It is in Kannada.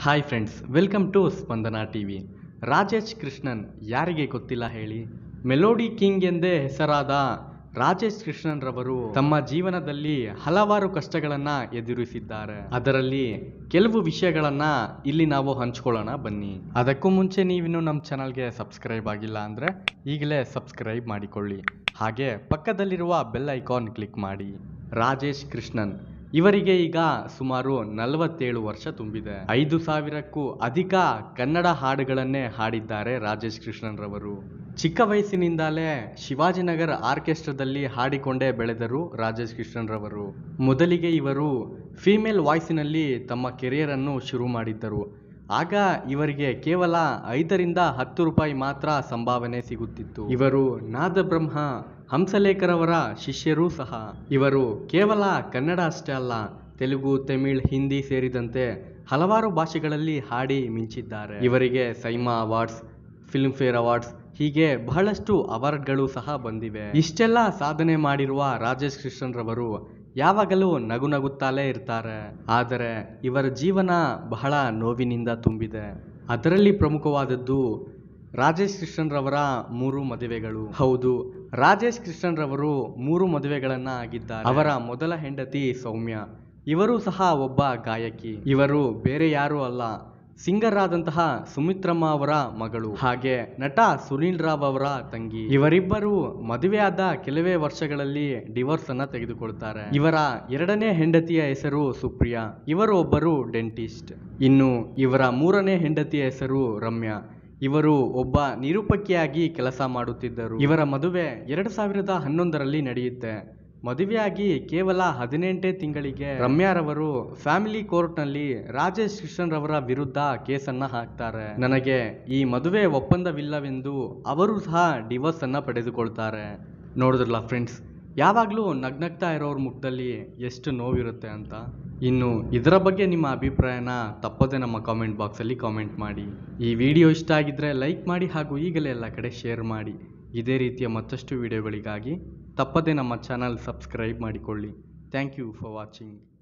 hi friends welcome to Spandana TV Rajesh Krishnan ಯಾರಿಗೆ ಗೊತ್ತಿಲ್ಲ ಹೇಳಿ ಮೆಲೋಡಿ ಕಿಂಗ್ ಎಂದೇ ಹೆಸರಾದ ರಾಜೇಶ್ ಕೃಷ್ಣನ್ ರವರು ತಮ್ಮ ಜೀವನದಲ್ಲಿ ಹಲವಾರು ಕಷ್ಟಗಳನ್ನ ಎದುರಿಸಿದ್ದಾರೆ ಅದರಲ್ಲಿ ಕೆಲವು ವಿಷಯಗಳನ್ನ ಇಲ್ಲಿ ನಾವು ಹಂಚ್ಕೊಳ್ಳೋಣ ಬನ್ನಿ ಅದಕ್ಕೂ ಮುಂಚೆ ನೀವಿನ್ನು ನಮ್ಮ ಚಾನಲ್ಗೆ ಸಬ್ಸ್ಕ್ರೈಬ್ ಆಗಿಲ್ಲ ಅಂದ್ರೆ ಈಗಲೇ ಸಬ್ಸ್ಕ್ರೈಬ್ ಮಾಡಿಕೊಳ್ಳಿ ಹಾಗೆ ಪಕ್ಕದಲ್ಲಿರುವ ಬೆಲ್ ಐಕಾನ್ ಕ್ಲಿಕ್ ಮಾಡಿ ರಾಜೇಶ್ ಕೃಷ್ಣನ್ ಇವರಿಗೆ ಈಗ ಸುಮಾರು ನಲವತ್ತೇಳು ವರ್ಷ ತುಂಬಿದೆ ಐದು ಸಾವಿರಕ್ಕೂ ಅಧಿಕ ಕನ್ನಡ ಹಾಡುಗಳನ್ನೇ ಹಾಡಿದ್ದಾರೆ ರಾಜೇಶ್ ಕೃಷ್ಣನ್ ರವರು ಚಿಕ್ಕ ವಯಸ್ಸಿನಿಂದಲೇ ಶಿವಾಜಿನಗರ್ ಆರ್ಕೆಸ್ಟ್ರಾದಲ್ಲಿ ಹಾಡಿಕೊಂಡೇ ಬೆಳೆದರು ರಾಜೇಶ್ ಕೃಷ್ಣನ್ ರವರು ಮೊದಲಿಗೆ ಇವರು ಫೀಮೇಲ್ ವಾಯ್ಸಿನಲ್ಲಿ ತಮ್ಮ ಕೆರಿಯರ್ ಅನ್ನು ಶುರು ಮಾಡಿದ್ದರು ಆಗ ಇವರಿಗೆ ಕೇವಲ ಐದರಿಂದ ಹತ್ತು ರೂಪಾಯಿ ಮಾತ್ರ ಸಂಭಾವನೆ ಸಿಗುತ್ತಿತ್ತು ಇವರು ನಾದಬ್ರಹ್ಮ ಹಂಸಲೇಖರವರ ಶಿಷ್ಯರೂ ಸಹ ಇವರು ಕೇವಲ ಕನ್ನಡ ಅಷ್ಟೇ ಅಲ್ಲ ತೆಲುಗು ತಮಿಳ್ ಹಿಂದಿ ಸೇರಿದಂತೆ ಹಲವಾರು ಭಾಷೆಗಳಲ್ಲಿ ಹಾಡಿ ಮಿಂಚಿದ್ದಾರೆ ಇವರಿಗೆ SIIMA awards filmfare awards ಹೀಗೆ ಬಹಳಷ್ಟು ಅವಾರ್ಡ್ಗಳು ಸಹ ಬಂದಿವೆ ಇಷ್ಟೆಲ್ಲ ಸಾಧನೆ ಮಾಡಿರುವ ರಾಜೇಶ್ ಕೃಷ್ಣನ್ ರವರು ಯಾವಾಗಲೂ ನಗು ನಗುತ್ತಲೇ ಇರ್ತಾರೆ ಆದರೆ ಇವರ ಜೀವನ ಬಹಳ ನೋವಿನಿಂದ ತುಂಬಿದೆ ಅದರಲ್ಲಿ ಪ್ರಮುಖವಾದದ್ದು ರಾಜೇಶ್ ಕೃಷ್ಣನ್ ರವರ ಮೂರು ಮದುವೆಗಳು ಹೌದು ರಾಜೇಶ್ ಕೃಷ್ಣನ್ ರವರು ಮೂರು ಮದುವೆಗಳನ್ನ ಆಗಿದ್ದಾರೆ ಅವರ ಮೊದಲ ಹೆಂಡತಿ ಸೌಮ್ಯ ಇವರು ಸಹ ಒಬ್ಬ ಗಾಯಕಿ ಇವರು ಬೇರೆ ಯಾರೂ ಅಲ್ಲ ಸಿಂಗರ್ ಆದಂತಹ ಸುಮಿತ್ರಮ್ಮ ಅವರ ಮಗಳು ಹಾಗೆ ನಟ ಸುನೀಲ್ ರಾವ್ ಅವರ ತಂಗಿ ಇವರಿಬ್ಬರು ಮದುವೆಯಾದ ಕೆಲವೇ ವರ್ಷಗಳಲ್ಲಿ ಡಿವೋರ್ಸ್ ಅನ್ನ ತೆಗೆದುಕೊಳ್ತಾರೆ ಇವರ ಎರಡನೇ ಹೆಂಡತಿಯ ಹೆಸರು ಸುಪ್ರಿಯಾ ಇವರು ಒಬ್ಬರು ಡೆಂಟಿಸ್ಟ್ ಇನ್ನು ಇವರ ಮೂರನೇ ಹೆಂಡತಿಯ ಹೆಸರು ರಮ್ಯಾ ಇವರು ಒಬ್ಬ ನಿರೂಪಕಿಯಾಗಿ ಕೆಲಸ ಮಾಡುತ್ತಿದ್ದರು ಇವರ ಮದುವೆ ಎರಡು ಸಾವಿರದ ಹನ್ನೊಂದರಲ್ಲಿ ನಡೆಯುತ್ತೆ ಮದುವೆಯಾಗಿ ಕೇವಲ ಹದಿನೆಂಟೇ ತಿಂಗಳಿಗೆ ರಮ್ಯಾರವರು ಫ್ಯಾಮಿಲಿ ಕೋರ್ಟ್ನಲ್ಲಿ ರಾಜೇಶ್ ಕೃಷ್ಣನ್ ರವರ ವಿರುದ್ಧ ಕೇಸನ್ನ ಹಾಕ್ತಾರೆ ನನಗೆ ಈ ಮದುವೆ ಒಪ್ಪಂದವಿಲ್ಲವೆಂದು ಅವರು ಸಹ ಡಿವೋರ್ಸ್ ಅನ್ನ ಪಡೆದುಕೊಳ್ತಾರೆ ನೋಡಿದ್ರಲ್ಲ ಫ್ರೆಂಡ್ಸ್ ಯಾವಾಗಲೂ ನಗ್ನಗ್ತಾ ಇರೋರ ಮುಖದಲ್ಲಿ ಎಷ್ಟು ನೋವಿರುತ್ತೆ ಅಂತ ಇನ್ನು ಇದರ ಬಗ್ಗೆ ನಿಮ್ಮ ಅಭಿಪ್ರಾಯನ ತಪ್ಪದೆ ನಮ್ಮ ಕಾಮೆಂಟ್ ಬಾಕ್ಸಲ್ಲಿ ಕಾಮೆಂಟ್ ಮಾಡಿ ಈ ವಿಡಿಯೋ ಇಷ್ಟ ಆಗಿದ್ರೆ ಲೈಕ್ ಮಾಡಿ ಹಾಗೂ ಈಗಲೇ ಎಲ್ಲ ಕಡೆ ಶೇರ್ ಮಾಡಿ ಇದೇ ರೀತಿಯ ಮತ್ತಷ್ಟು ವಿಡಿಯೋಗಳಿಗಾಗಿ ತಪ್ಪದೆ ನಮ್ಮ ಚಾನಲ್ ಸಬ್ಸ್ಕ್ರೈಬ್ ಮಾಡಿಕೊಳ್ಳಿ ಥ್ಯಾಂಕ್ ಯು ಫಾರ್ ವಾಚಿಂಗ್